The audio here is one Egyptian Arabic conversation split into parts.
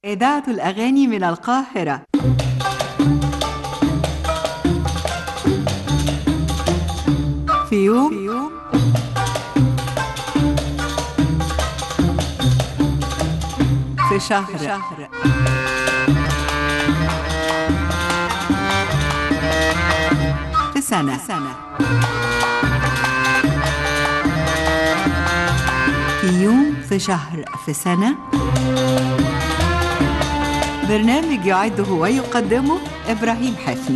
إذاعة الأغاني من القاهرة في يوم, في يوم في شهر, في شهر في سنة, في سنة في يوم في شهر في سنة برنامج يعده ويقدمه إبراهيم حفني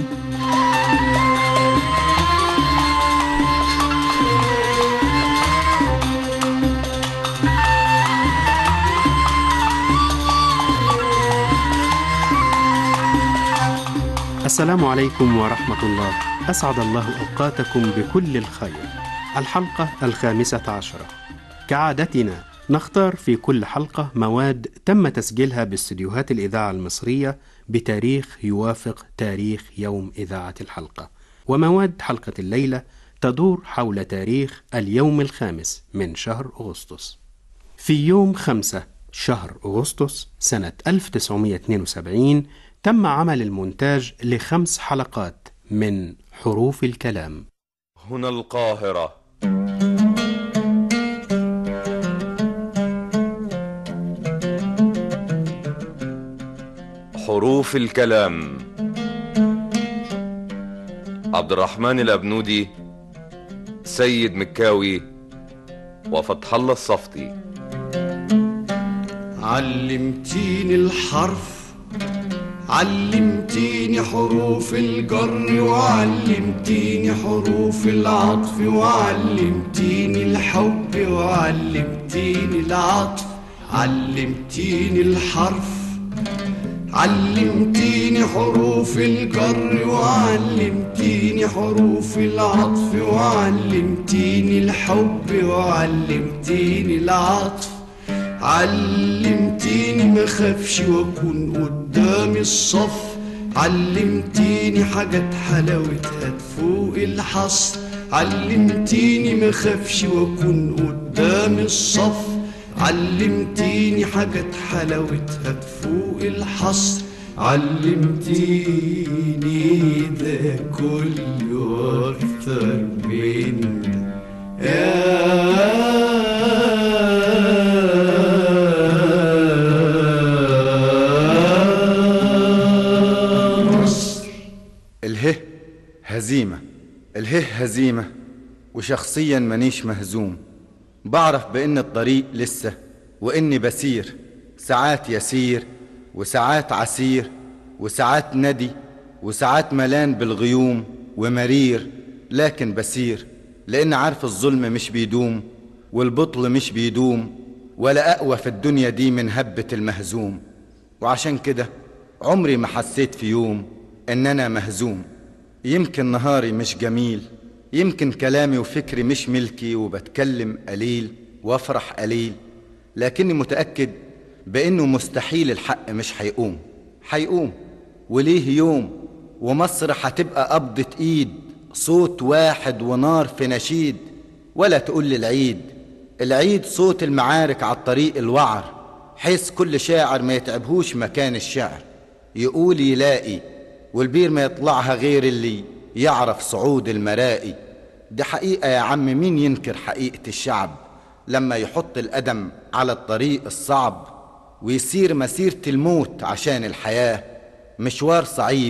السلام عليكم ورحمة الله أسعد الله أوقاتكم بكل الخير الحلقة الخامسة عشرة كعادتنا نختار في كل حلقة مواد تم تسجيلها باستديوهات الإذاعة المصرية بتاريخ يوافق تاريخ يوم إذاعة الحلقة ومواد حلقة الليلة تدور حول تاريخ اليوم الخامس من شهر أغسطس في يوم خمسة شهر أغسطس سنة 1972 تم عمل المونتاج لخمس حلقات من حروف الكلام هنا القاهرة حروف الكلام عبد الرحمن الأبنودي سيد مكاوي وفتح الله الصفتي علمتيني الحرف علمتيني حروف الجر وعلمتيني حروف العطف وعلمتيني الحب وعلمتيني العطف علمتيني الحرف علمتيني حروف الجر وعلمتيني حروف العطف وعلمتيني الحب وعلمتيني العطف علمتيني ما خافش واكون قدام الصف علمتيني حاجات حلاوتها تفوق الحصر علمتيني ما خافش واكون قدام الصف علمتيني حاجات حلاوتها تفوق الحصر علمتيني ده كله واكتر من ده يا مصر اله هزيمة اله هزيمة وشخصيا منيش مهزوم بعرف بان الطريق لسه واني بسير ساعات يسير وساعات عسير وساعات ندي وساعات ملان بالغيوم ومرير لكن بسير لان عارف الظلم مش بيدوم والبطل مش بيدوم ولا اقوى في الدنيا دي من هبة المهزوم وعشان كده عمري ما حسيت في يوم ان انا مهزوم يمكن نهاري مش جميل يمكن كلامي وفكري مش ملكي وبتكلم قليل وافرح قليل لكني متأكد بانه مستحيل الحق مش هيقوم هيقوم وليه يوم ومصر هتبقى قبضة ايد صوت واحد ونار في نشيد ولا تقول لي العيد العيد صوت المعارك على الطريق الوعر حيث كل شاعر ما يتعبهوش مكان الشعر يقول يلاقي والبير ما يطلعها غير اللي يعرف صعود المرائي دي حقيقة يا عم مين ينكر حقيقة الشعب لما يحط القدم على الطريق الصعب ويسير مسيرة الموت عشان الحياة مشوار صعيب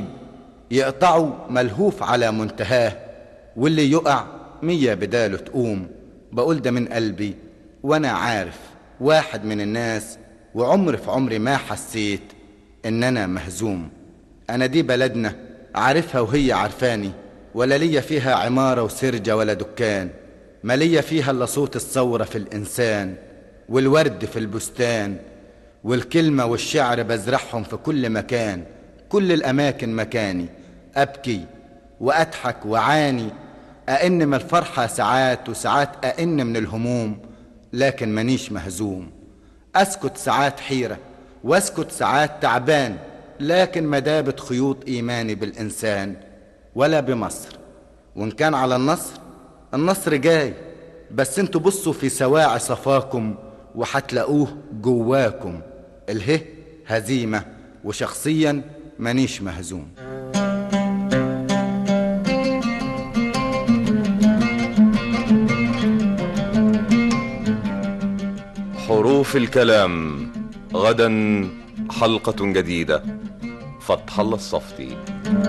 يقطعه ملهوف على منتهاه واللي يقع مية بداله تقوم بقول ده من قلبي وانا عارف واحد من الناس وعمر في عمري ما حسيت ان انا مهزوم انا دي بلدنا عارفها وهي عارفاني ولا ليا فيها عمارة وسرجة ولا دكان ما ليا فيها الا صوت الثورة في الانسان والورد في البستان والكلمة والشعر بزرعهم في كل مكان كل الاماكن مكاني ابكي واضحك وعاني أئن من الفرحة ساعات وساعات أئن من الهموم لكن منيش مهزوم أسكت ساعات حيرة واسكت ساعات تعبان لكن مدابة خيوط إيماني بالإنسان ولا بمصر وإن كان على النصر النصر جاي بس انتوا بصوا في سواعي صفاكم وحتلاقوه جواكم اله هزيمة وشخصيا مانيش مهزوم حروف الكلام غدا حلقة جديدة فتح الله الصفتي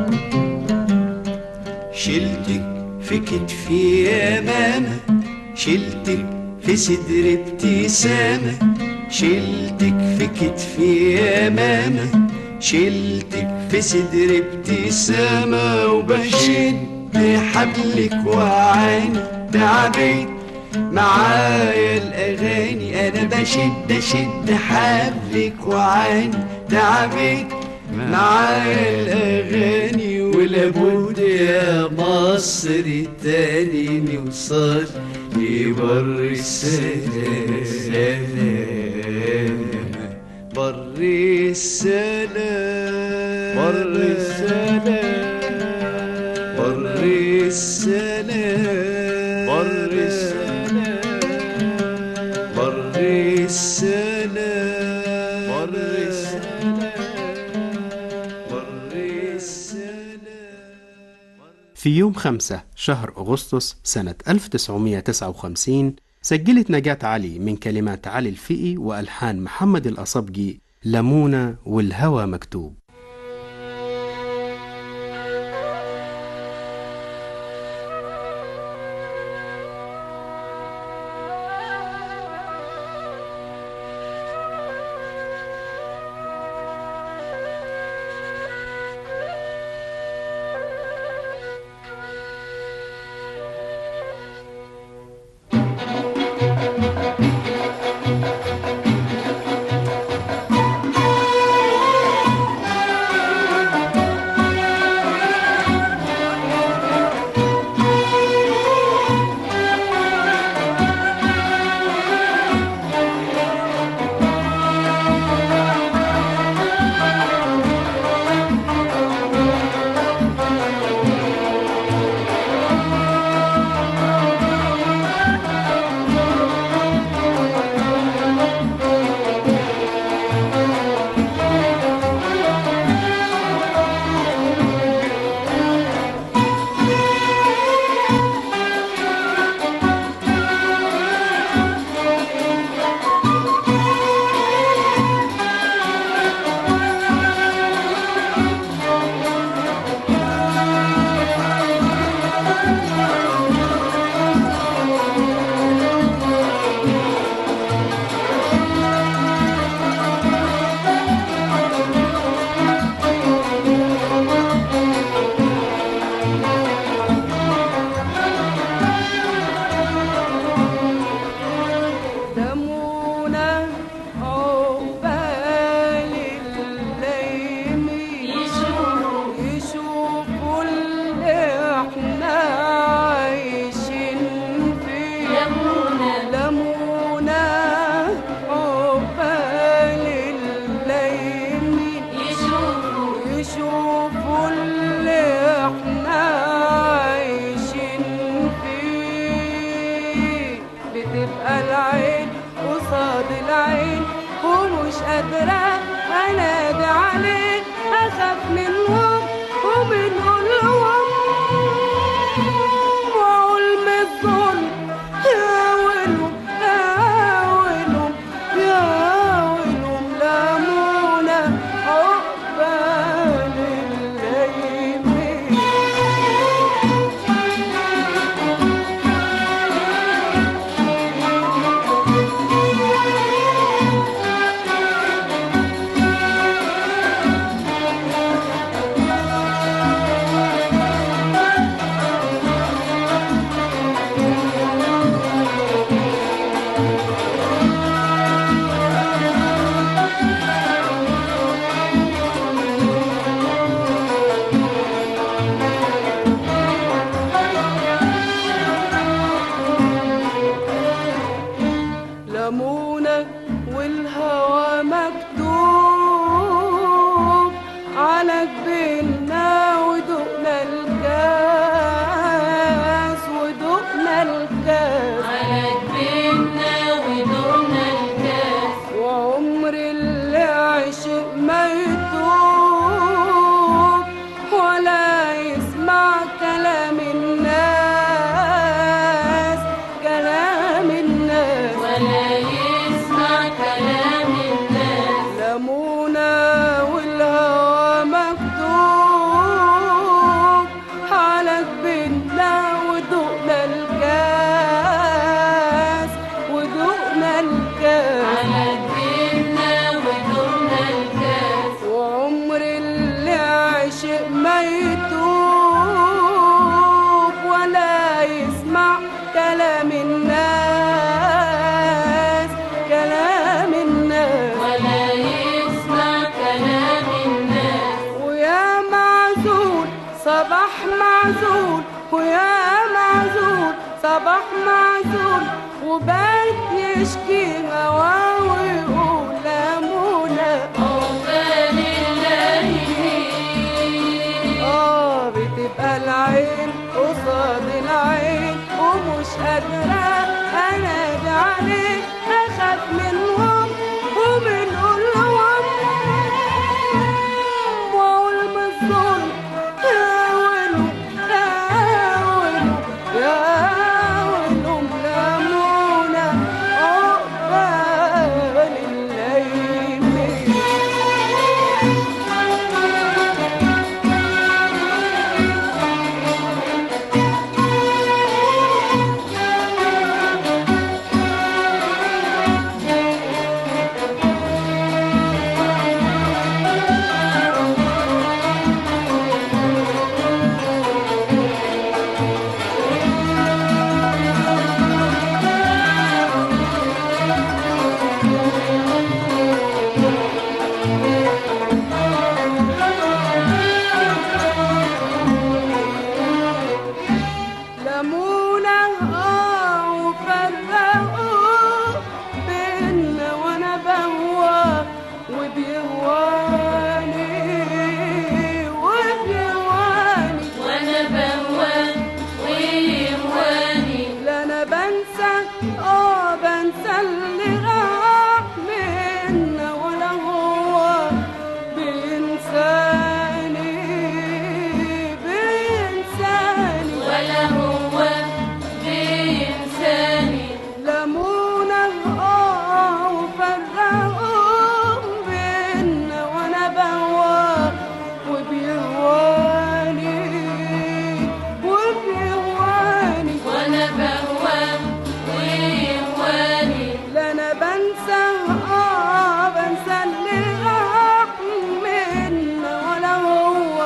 شلتك في كتفي يا ماما شلتك في صدري ابتسامة شلتك في كتفي يا ماما شلتك في صدري ابتسامة وبشد حبلك وعاني تعبت معايا الأغاني أنا بشد أشد حبلك وعاني تعبت معايا الأغاني ولابد يا مصر تاني نوصل لبر السلام بر السلام بر السلام بر السلام بر السلام بر السلام بر السلام بر السلام في يوم 5 شهر أغسطس سنة 1959 سجلت نجاة علي من كلمات علي الفقي وألحان محمد الأصبجي لمونة والهوى مكتوب بر لمونة والهوى مكتوب على جبيننا ودقنا الكاس ودقنا الكاس وعمر اللي عشق ما يتوب ولا يسمع كلام الناس كلام الناس ويا معزول صباح معزول ويا معزول صباح معزول وبات يشكي هواه ويقول لمونة اه بتبقى العين قصاد العين ومش قادرة انادي عليه اخاف منهم ومن قولهم واقول بالظلم يا ويلهم يا ويلهم يا ويلهم لمونة عقبال الليل لمونة اه وفرقوا بينا وانا بهوى وبيهواني وبيهواني لا انا بنسى اه بنسى اللي راح منا ولا هو بينساني بينساني لمونة اه وفرقوا بينا وانا بهوى وبيهواني وبيهواني لا انا بنسى اه بنسى اللي راح منا ولا هو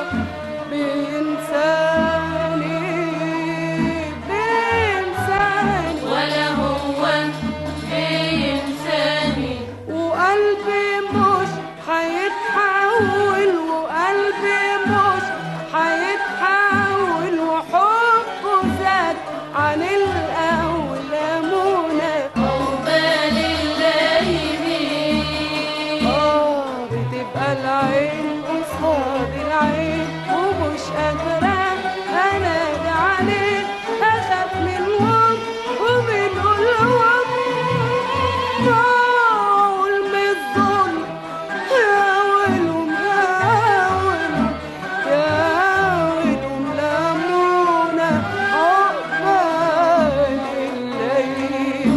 بينساني بينساني وقلبي مش هيتحول وقلبي مش هيتحول وحبه زاد عن الأول لمونة اه بتبقى العين قصاد العين ومش قادرة انادي عليه اخاف منهم ومن قولهم اقول من الظلم يا ويلهم يا ويلهم يا ويلهم لمونة عقبال الليل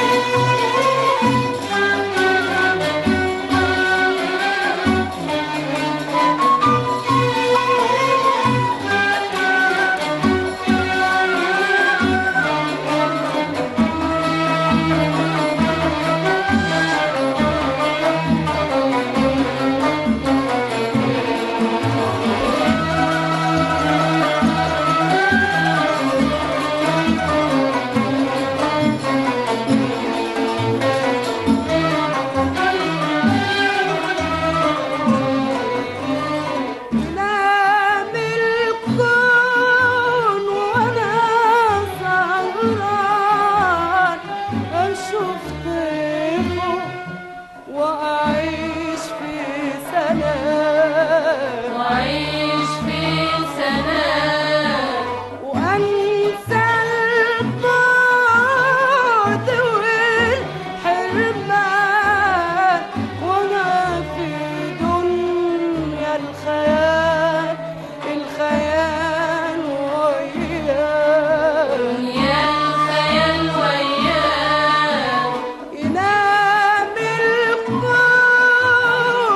نام الكون وانا سهران اشوف طيفه واعيش في سلام وانسى البعد والحرمان وانا في دنيا الخيال الخيال وياه ينام الكون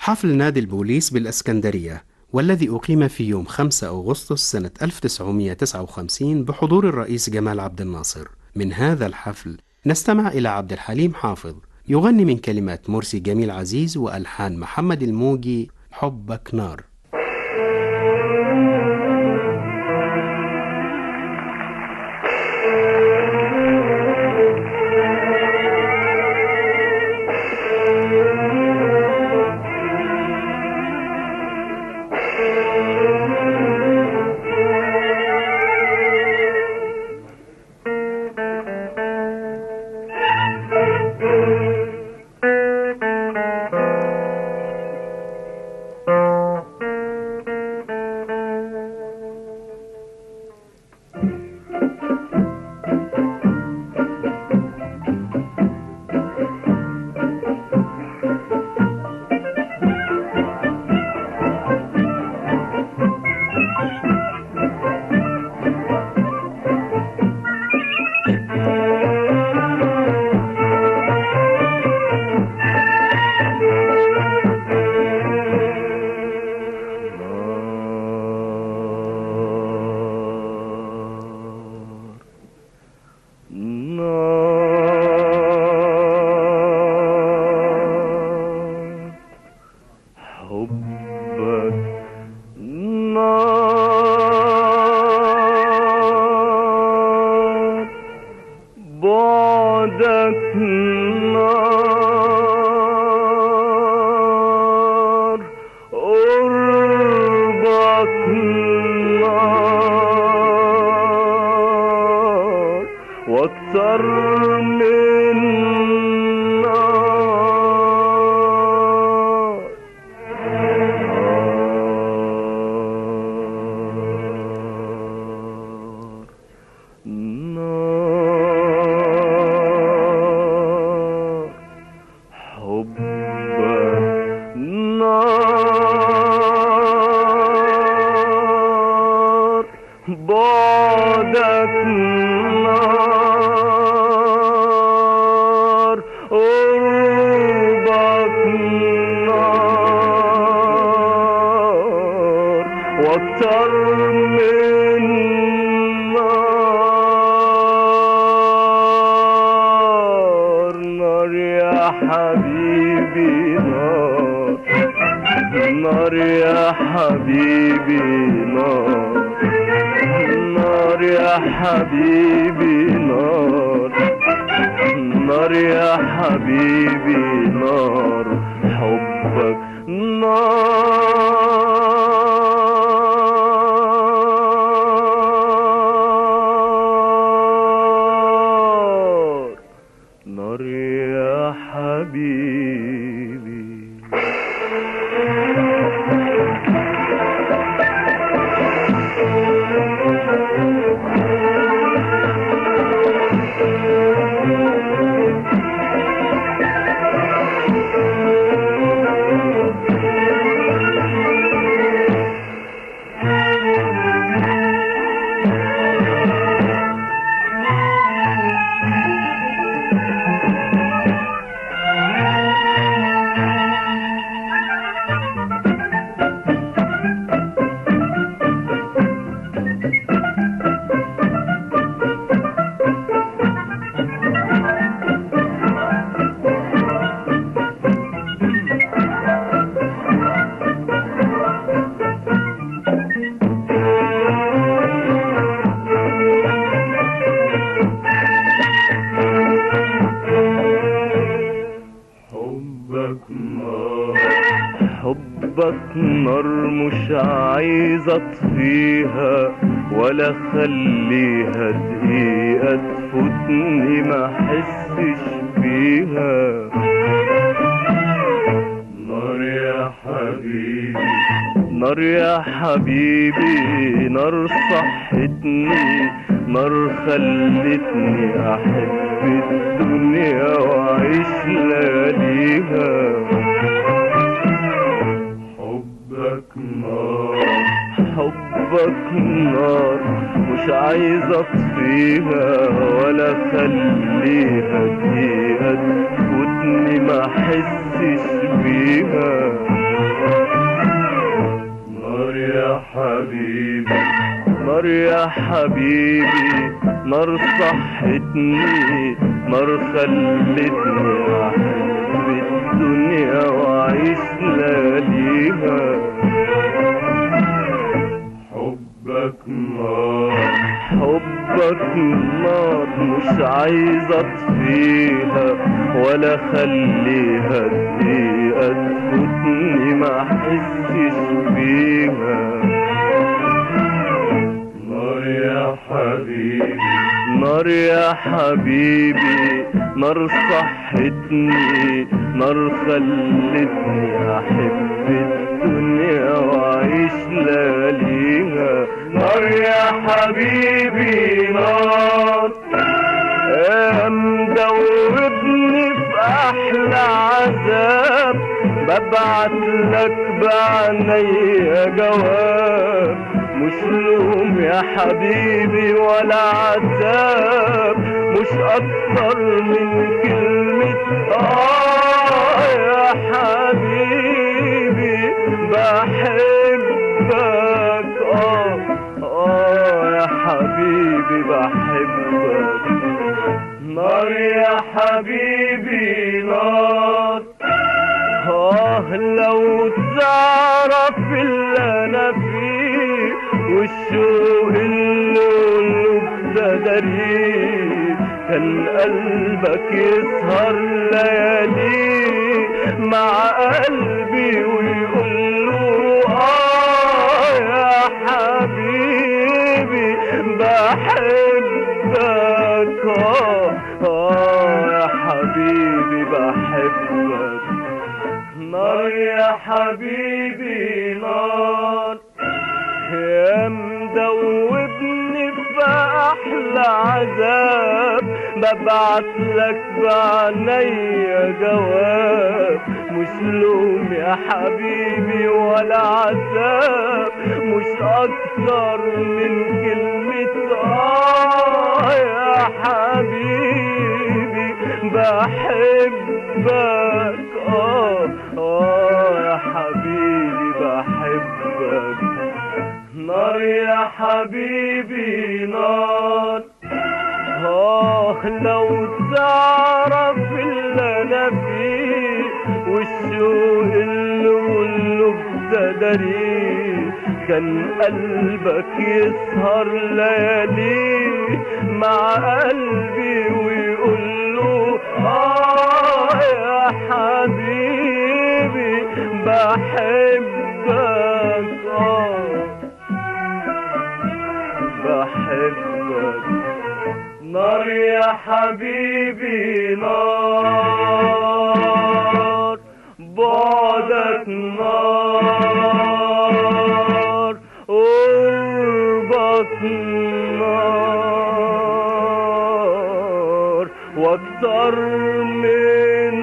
حفل نادي البوليس بالإسكندرية والذي أقيم في يوم 5 أغسطس سنة 1959 بحضور الرئيس جمال عبد الناصر من هذا الحفل نستمع إلى عبد الحليم حافظ يغني من كلمات مرسي جميل عزيز وألحان محمد الموجي حبك نار نار حبك نار بعدك نار قربك نار واكثر من نار نار حبك نار بعدك نار قربك نار واكتر من نار نار يا حبيبي نار نار يا حبيبي نار نار يا حبيبي نار نار يا حبيبي نار حبك نار نار يا حبيبي حبك نار حبك نار مش عايز اطفيها ولا خليها دقيقة تفوتني ما احسش بيها نار يا حبيبي نار يا حبيبي نار صحتني نار خلتني احب الدنيا واعيش لياليها حبك نار حبك نار مش عايز اطفيها ولا خليها دقيقة تفوتني ما احسش بيها نار يا حبيبي نار صحتني نار خلتني احب الدنيا واعيش لياليها حبك نار حبك نار مش عايز اطفيها ولا خليها دقيقة تفوتني ما احسش بيها نار يا حبيبي نار يا حبيبي نار صحتني نار خلتني احب الدنيا واعيش لياليها نار يا حبيبي نار يا مدوبني في احلى عذاب ببعت لك بعينيا جواب مش لوم يا حبيبي ولا عتاب مش اكتر من كلمة اه يا حبيبي بحبك اه اه يا حبيبي بحبك نار يا حبيبي نار آه لو تعرف اللي أنا فيه والشوق اللي قلوب تدريه كان قلبك يسهر ليالي مع قلبي ويقول له آه يا حبيبي بحبك آه آه يا حبيبي بحبك نار يا حبيبي نار يا مدوبني في احلى عذاب ببعت لك بعينيا جواب مش لوم يا حبيبي ولا عذاب مش اكتر من كلمة اه يا حبيبي بحبك اه اه يا حبيبي بحبك نار يا حبيبي نار آه لو تعرف اللي أنا فيه والشوق اللي واللب تدري كان قلبك يسهر ليالي مع قلبي ويقول له آه يا حبيبي بحبك آه بحبك نار يا حبيبي نار بعدك نار قربك نار واكتر من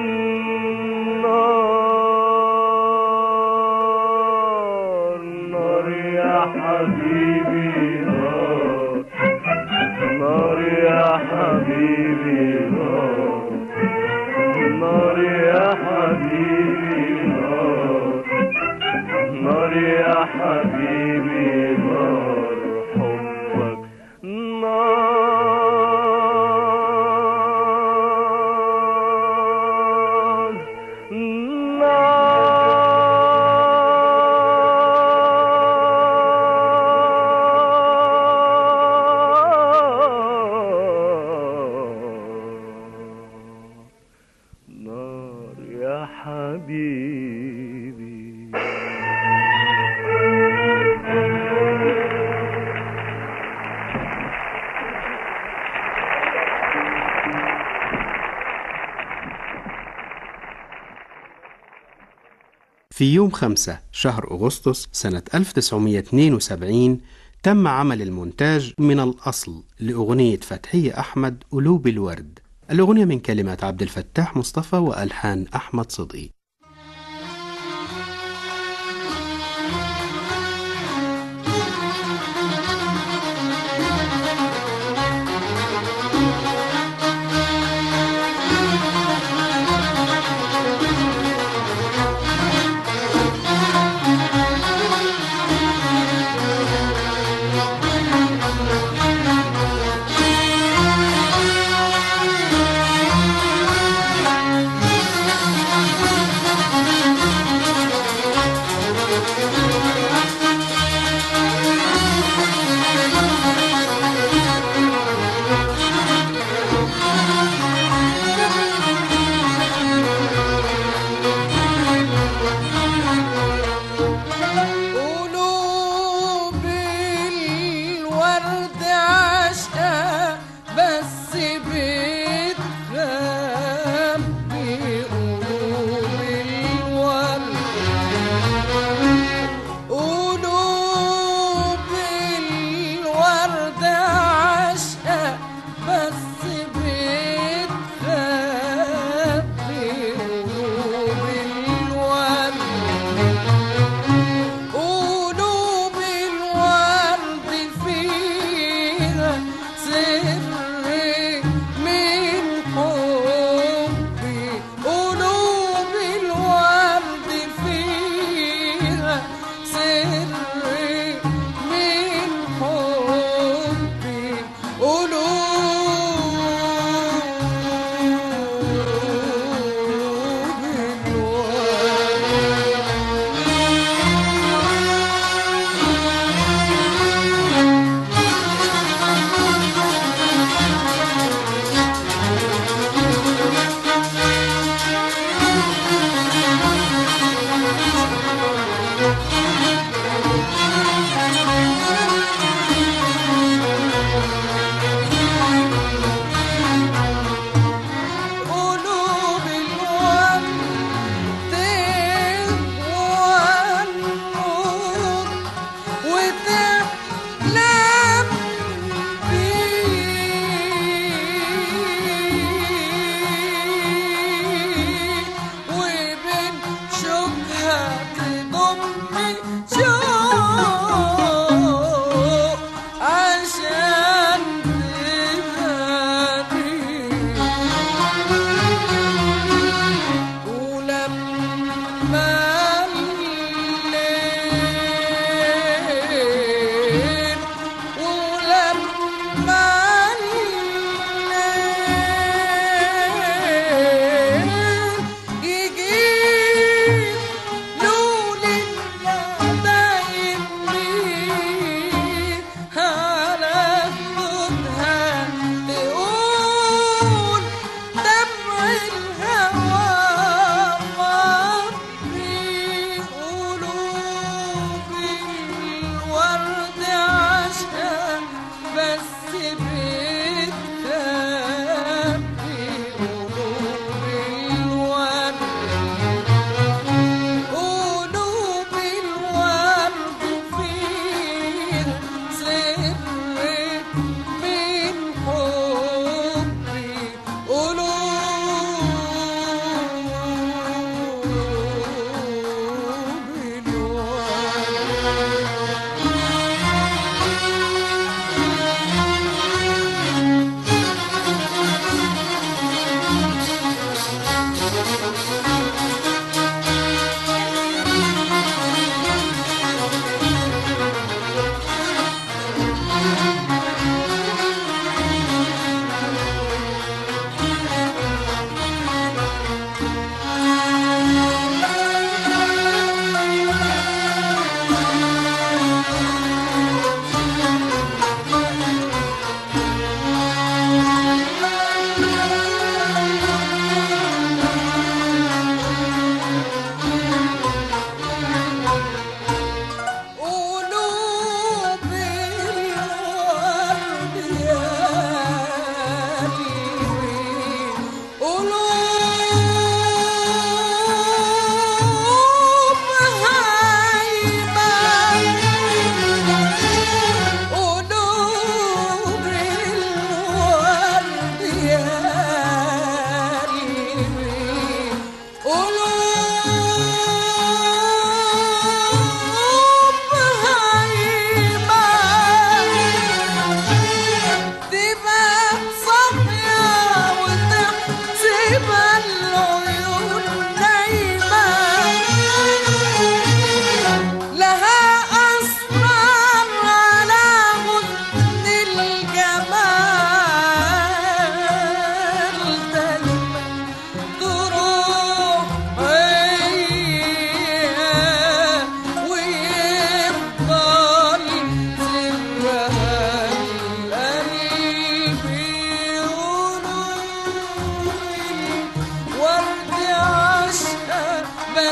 نار نار يا حبيبي نار نار يا حبيبي نار نار يا حبيبي نار نار يا حبيبي نار حبك نار نار يا حبيبي في يوم 5 شهر أغسطس سنة 1972 تم عمل المونتاج من الأصل لأغنية فتحية أحمد قلوب الورد الأغنية من كلمات عبد الفتاح مصطفى وألحان أحمد صدقي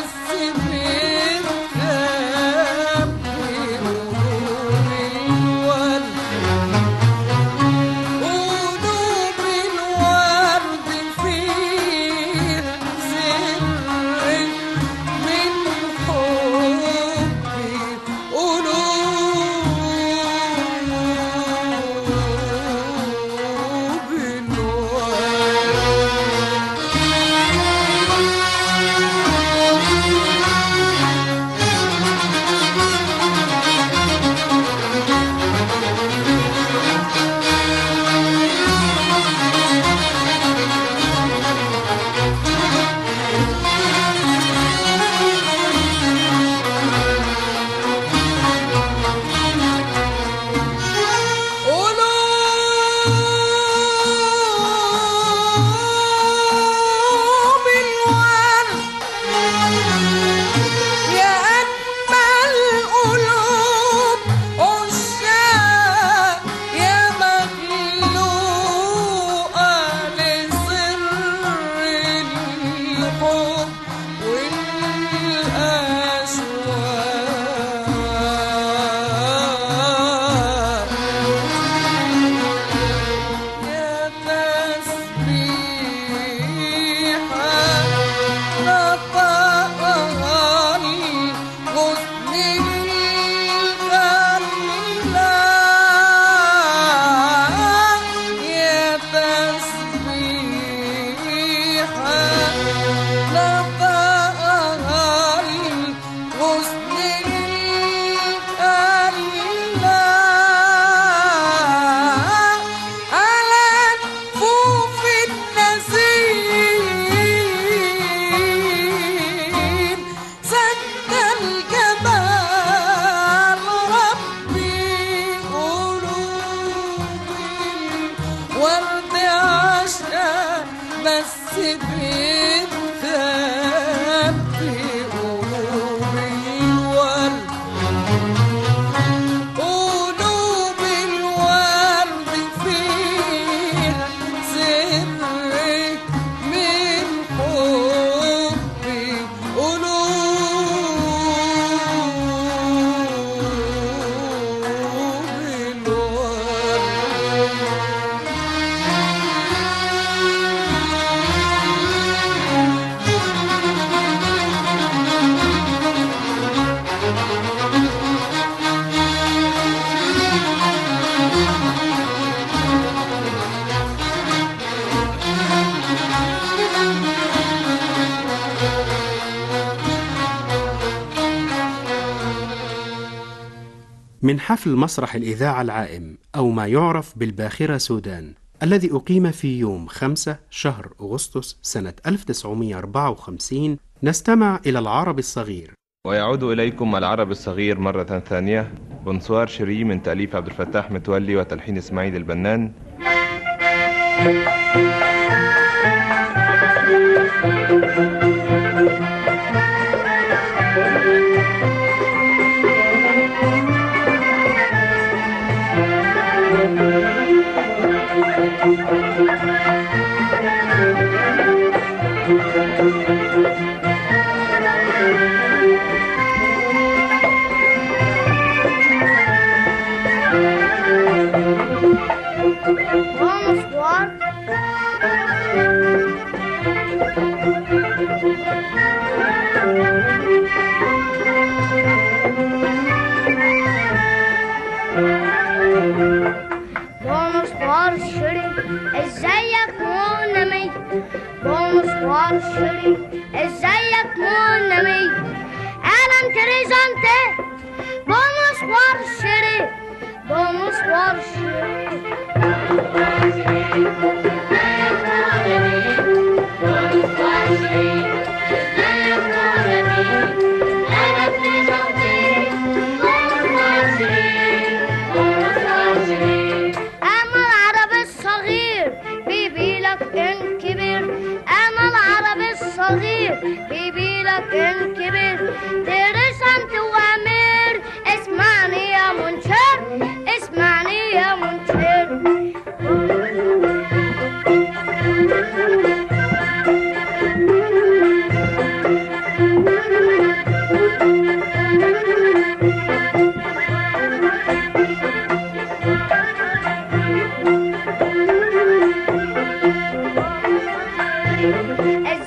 بس بتخبي قلوب الورد قلوب الورد فيه سر من حبي قلوب الورد قلوب الورد يا أجمل قلوب عشاق يا مخلوقة لسر الحب والأشواق يا تسبيحة نطقها الغصن للخلاق يا تسبيحة نطقها الغصن للخلاق على كفوف النسيم سد الجبال ربي قلوبي ورد عشقة بس بتخبي قلوب الورد قلوب الورد فيها سر من حبي قلوب الورد من حفل مسرح الإذاعة العائم أو ما يعرف بالباخرة سودان الذي أقيم في يوم 5 شهر أغسطس سنة 1954 نستمع إلى العرب الصغير ويعود إليكم العرب الصغير مرة ثانية بنصوار شري من تأليف عبد الفتاح متولي وتلحين إسماعيل البنان Bonsoir. Bonsoir شري ازيك منمي Bonsoir شري ازيك منمي اهلا تريزانتي Bonsoir شري Bonsoir شري أنا العربي الصغير بيبي لك إن كبير أنا العربي الصغير بيبي لك إن كبير درس أنت وأمير اسمعني يا منشر اسمعني يا منشر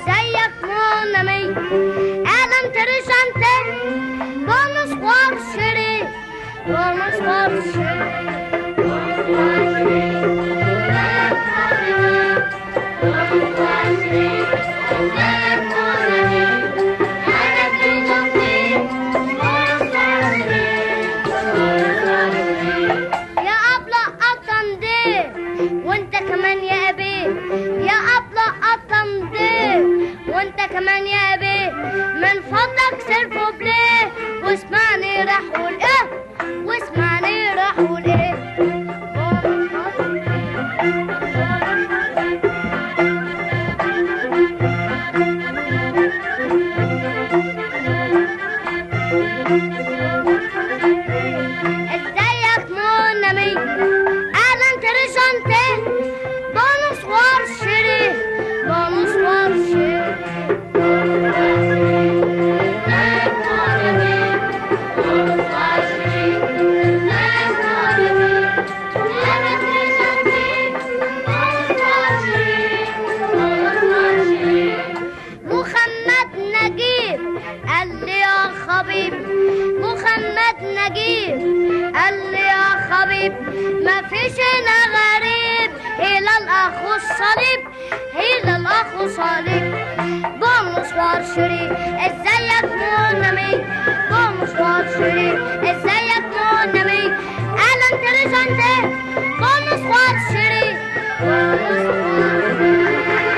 ازيك مونامي اهلا تريشانتي bonsoir chérie bonsoir chérie يا أبلة أطندي وانت كمان يا أبي يا أبلة أطندي وانت كمان يا أبي من فضلك سيرفو بليه واسمعني راح أقول إيه واسمعني راح أقول إيه ازيك مونامي اهلا تريشانتي بونسوار شيري بونسوار شيري محمد نجيب قال لي يا خبيب محمد نجيب قال لي يا خبيب ما فيش هنا غريب إلا الأخ الصليب إلا الأخ صليب بونسوار شري ازيك مونامي بونسوار شري ازيك مونامي اهلا تريزانتي بونسوار شري بونسوار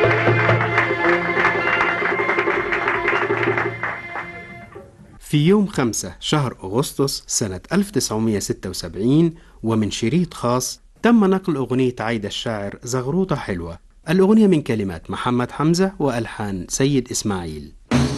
في يوم 5 شهر أغسطس سنة 1976 ومن شريط خاص تم نقل أغنية عايدة الشاعر زغروطة حلوة الأغنية من كلمات محمد حمزة وألحان سيد إسماعيل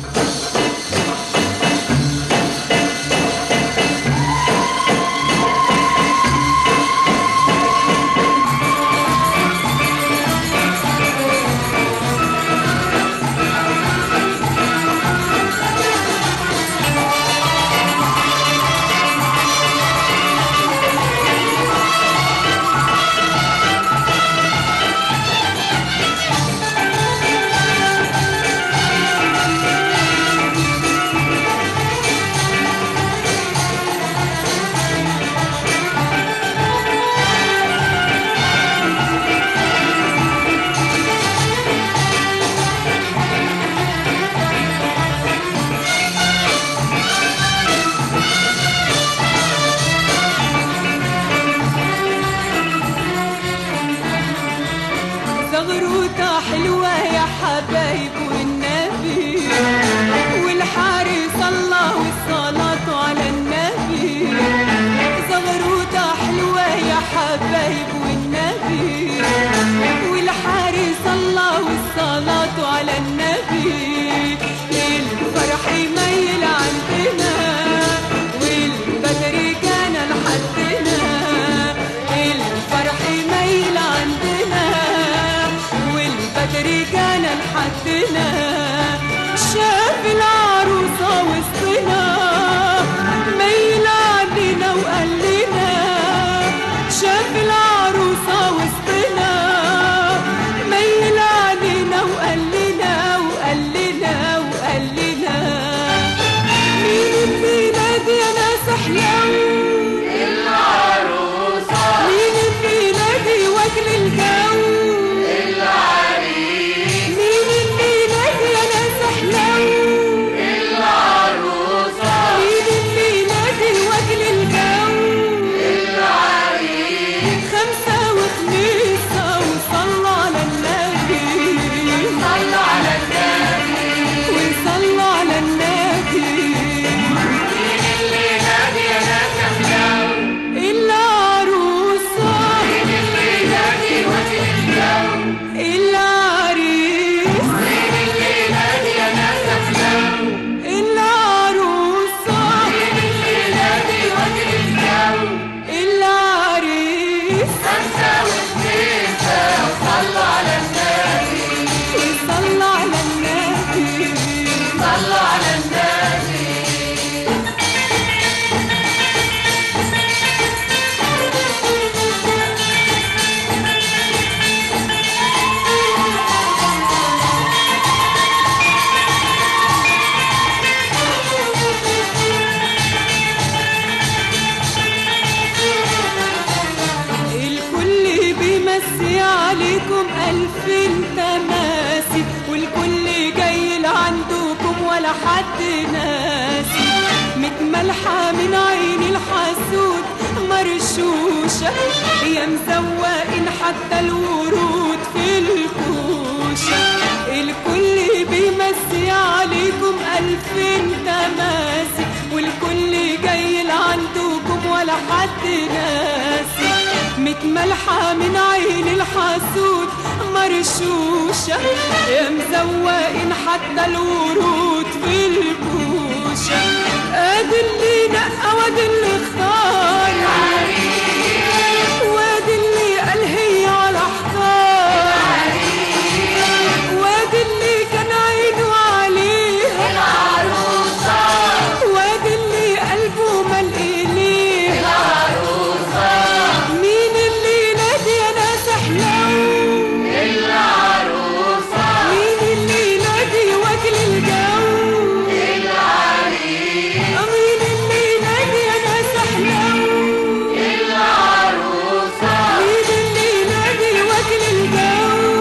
زغروطة حلوة يا حبايب والنبي والحارس الله والصلاة على النبي زغروطة حلوة يا حبايب والنبي والحارس الله والصلاة على النبي الفرح يميل عندنا والبدر كان لحدنا الفرح يميل عندنا والبدر كان لحدنا شاف العروسة وسطنا ميل علينا وقال لنا شاف العروسة وسطنا ميل علينا وقال لنا وقال لنا وقال لنا مين فينا دي يا ناس حلو العروسة مين فينا دي واكل الجو العريس مين فينا دي يا ناس حلو العروسة مين فينا دي واكل الجو العريس خمسة وخميسة وصلوا على النبي صلوا على النبي وصلوا على النبي العروسة العريس العروسة العريس صلوا على النبي صلوا على النبي صلوا على النبي حد ناسي متملحة من عين الحسود مرشوشة يا مزوقين حتى الورود في الكوشة الكل بيمسي عليكم ألفين تماسي والكل جاي لعندكم ولا حد ناسي متملحة من عين الحسود مرشوشة يا مزوقين حتى الورود في الكوشة ادي اللي نقى وادي اللي اختار وادي اللي قال هي على حصار وادي اللي كان عينه عليها العروسة وادي اللي قلبه مال إليها العروسة مين اللي نادي يا ناس احلام العروسة مين اللي نادي واكل الجو العريس مين اللي نادي يا ناس احلام العروسة مين اللي نادي واكل الجو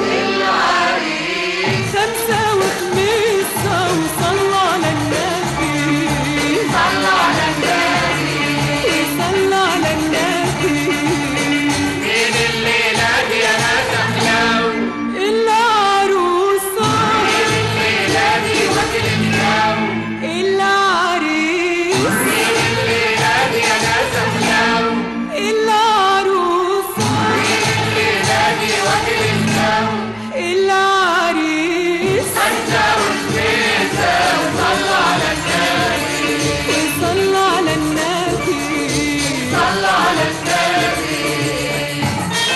العريس خمسة وخميسة وصلوا على النبي صلوا على النبي صلوا على النبي مين اللي نادي يا ناس احلام العروسة مين اللي نادي واكل الجو العريس مين اللي نادي يا ناس احلام العروسة مين اللي نادي واكل الجو العريس خمسة وخميسة وصلوا على النبي وصلوا على النبي صلوا على النبي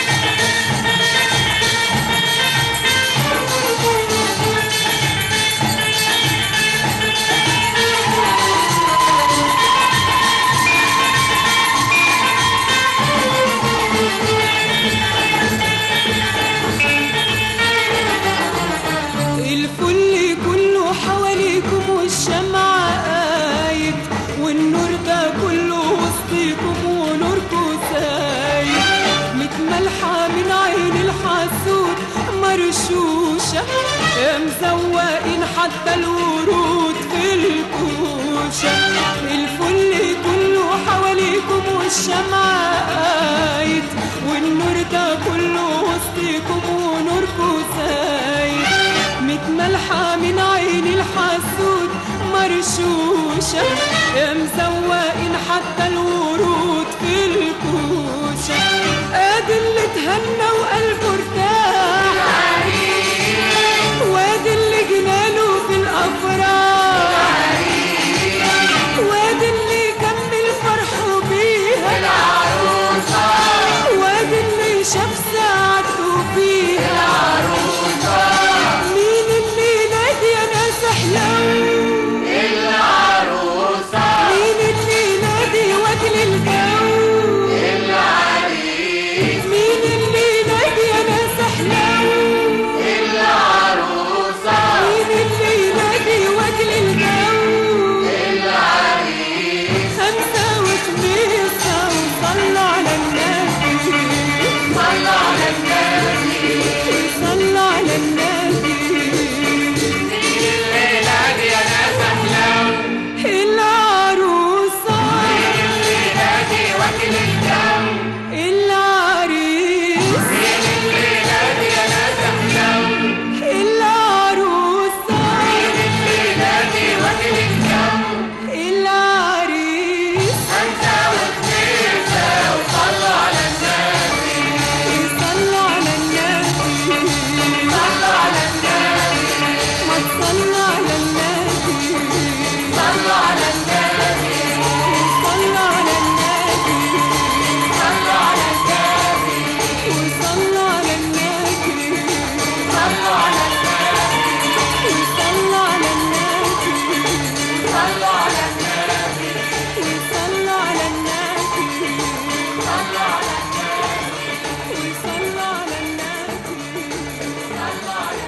الفل كله حواليكم والشمعة قايد والنور ده كله وسطيكم ونوركم سايد متملحة من عين الحسود مرشوشة يا مزوقين حتى الورود في الكوشة الفل كله حواليكم والشمعة قايد والنور ده كله وسطيكم ونوركم سايد متملحة من عين الحسود مرشوشة يا مزوقين حتى الورود في الكوشة ادي اللي اتهنى وقلبه ارتاح وادي اللي جناله في الافراح وادي اللي كمل فرحه بيها العروسة وادي اللي شاف ساعته فيها العروسة مين اللي نادي يا ناس احلام العروسة مين اللي نادي واكل الجو العريس مين اللي نادي يا ناس احلام العروسة مين اللي نادي واكل الجو العريس خمسة وخميسة وصلوا على النبي صلوا على النبي صلوا على النبي اللي نادي يا ناس احلام العروسة اللي نادي واكل الجو العريس اللي نادي يا ناس احلام العروسة اللي نادي واكل الجو العريس خمسة وخميسة وصلوا على النبي صلوا على النبي صلوا على النبي ما تصلوا على النبي صلوا على النبي صلوا على النبي صلوا على النبي وصلوا على النبي صلوا على النبي وصلوا على النبي صلوا على النبي وصلوا على النبي صلوا على النبي وصلوا على النبي صلوا على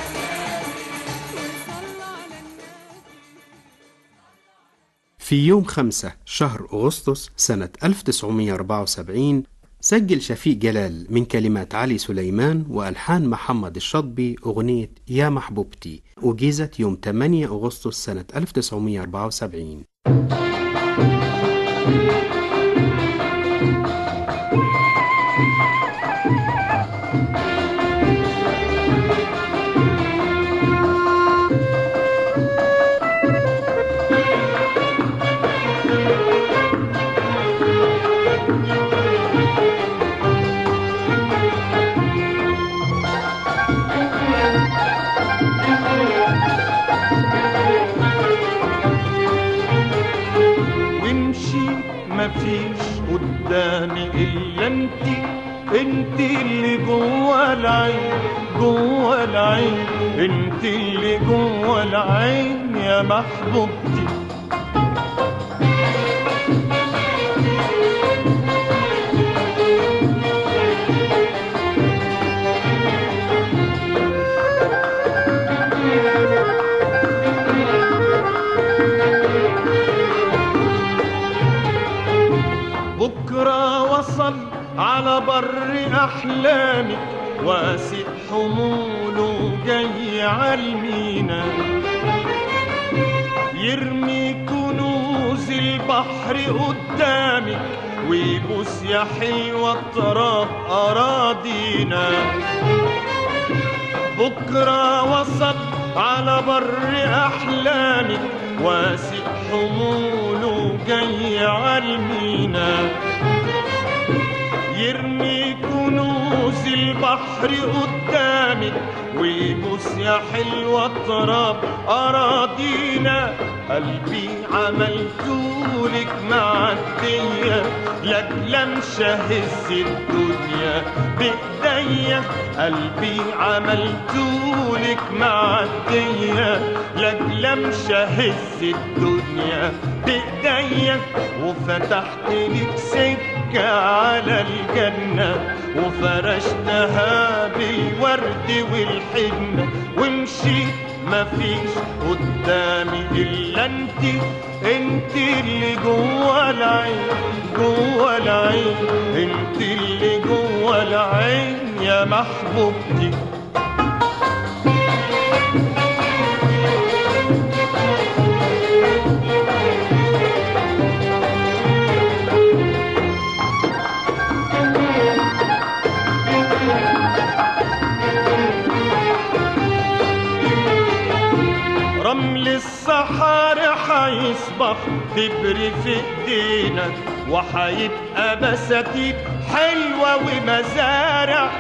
في يوم 5 شهر أغسطس سنة 1974 سجل شفيق جلال من كلمات علي سليمان وألحان محمد الشطبي أغنية يا محبوبتي أجيزت يوم 8 أغسطس سنة 1974 وامشي مفيش قدامي الا انت انت اللي جوه العين جوه العين انت اللي جوه العين يا محبوبتي بكرة وصل على بر أحلامك واسق حموله جاي عالمينا يرمي كنوز البحر قدامك ويبوس يا حلوة التراب أراضينا بكرة وصل على بر أحلامك واسق حموله جاي عالمينا يرمي كنوز البحر قدامك ويبوس يا حلوة التراب أراضينا قلبي عملتولك معدية لك لمشة هز الدنيا بإيديا قلبي عملتولك معدية لك لمشة هز الدنيا بإيديا وفتحت لك سكة على الجنة وفرشتها بالورد والحنة ومشيت مفيش قدامي إلا انت انت اللي جوه العين جوه العين انت اللي جوه العين يا محبوبتي رمل الصحاري حيصبح دبر في ايدينا وحيبقى بساتين حلوة ومزارع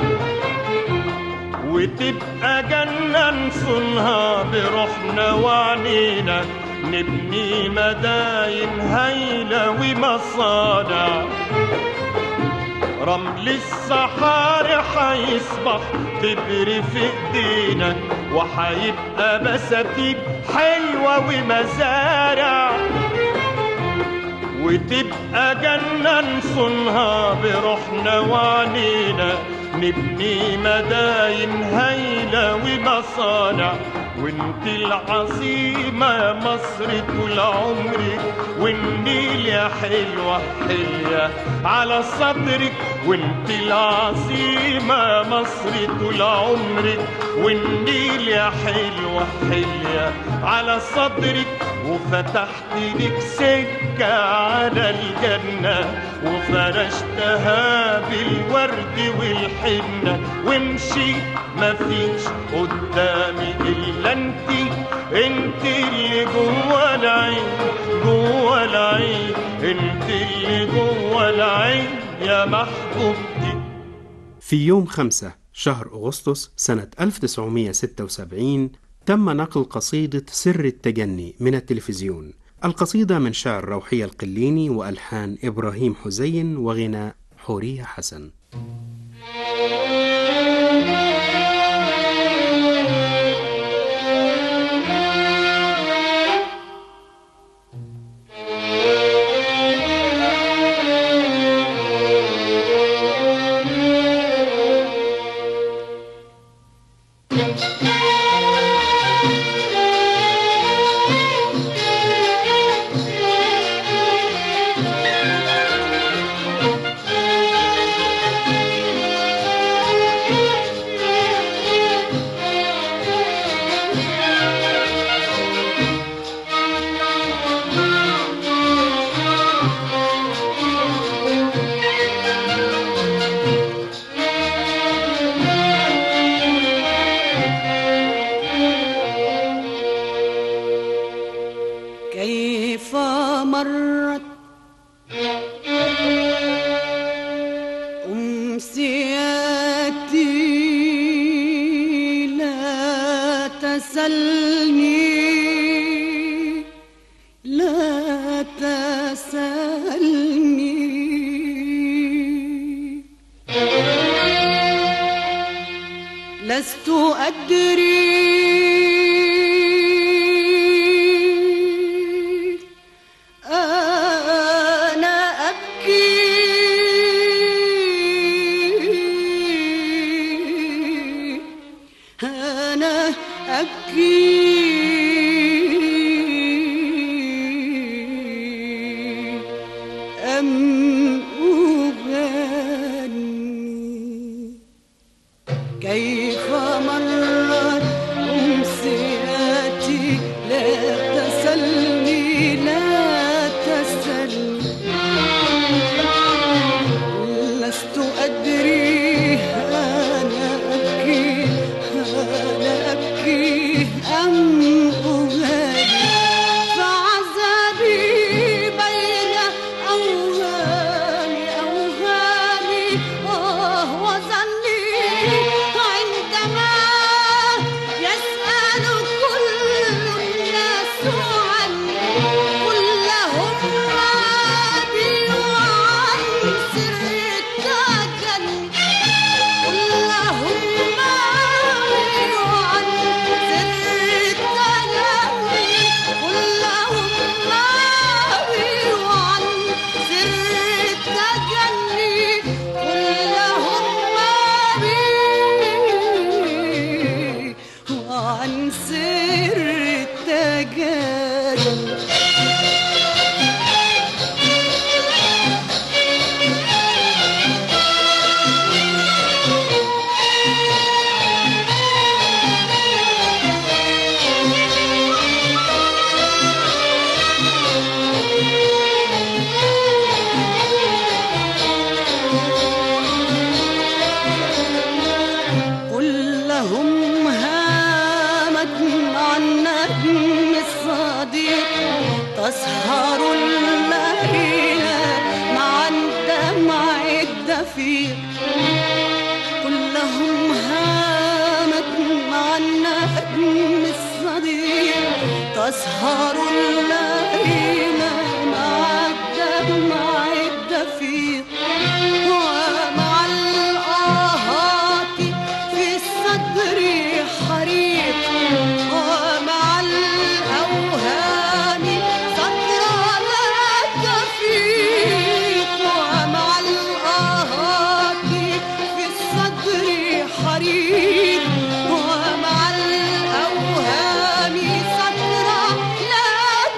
وتبقى جنة نصونها بروحنا وعنينا نبني مداين هايلة ومصانع رمل الصحاري حيصبح دبر في ايدينا وحيبقى بساتين حلوة ومزارع وتبقى جنة نصونها بروحنا وعنينا نبني مداين هايلة ومصانع وانت العظيمة يا مصر طول عمرك والنيل يا حلوة حلية على صدرك وانت العظيمة يا مصر طول عمرك والنيل يا حلوة حلية على صدرك وفتحت لك سكة على الجنة وفرشتها بالورد والحنة ومشيت مفيش قدامي إلا انت انت اللي جوه العين جوه العين انت اللي جوه العين يا محبوبتي في يوم 5 شهر أغسطس سنة 1976 تم نقل قصيدة سر التجني من التلفزيون القصيدة من شعر روحية القليني وألحان إبراهيم حزين وغناء حورية حسن Thank you. كيف مرت أمسياتي لا تسلني لا تسلني لست أدري أنا أبكي أنا أبكي أم أغني كيف مرت أمسياتي لا تسلني لا تسلني لست أدري أنا أبكي أنا أبكي أم أغني فعذابي بين أوهامي أوهامي آه وظني عندما يسأل كل الناس عني كلهم عابي وعن سر التجلي كلهم معي وعن سر التجلي كلهم معي وعن سر التجلي كلهم معي وعن سر التجلي قل لهم هامت مع النجم الصديق تسهر الليل مع الدمع الدفيق قل لهم هامت مع النجم الصديق تسهر الليل مع الدمع الدفيق ومع الآهات في الصدر حريق ومع الأوهام صدر لا تفيق ومع الآهات في الصدر حريق ومع الأوهام صدر لا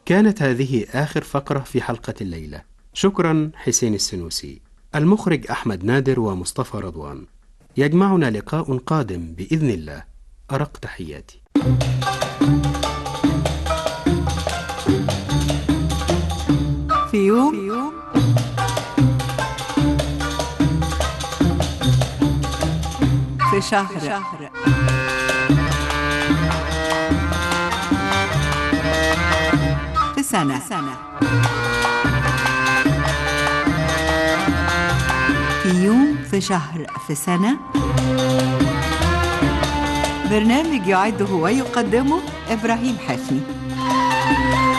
كانت هذه آخر فقرة في حلقة الليلة شكرا حسين السنوسي المخرج أحمد نادر ومصطفى رضوان يجمعنا لقاء قادم بإذن الله أرق تحياتي في يوم في شهر في سنة في يوم في شهر في سنة برنامج يعده ويقدمه إبراهيم حفني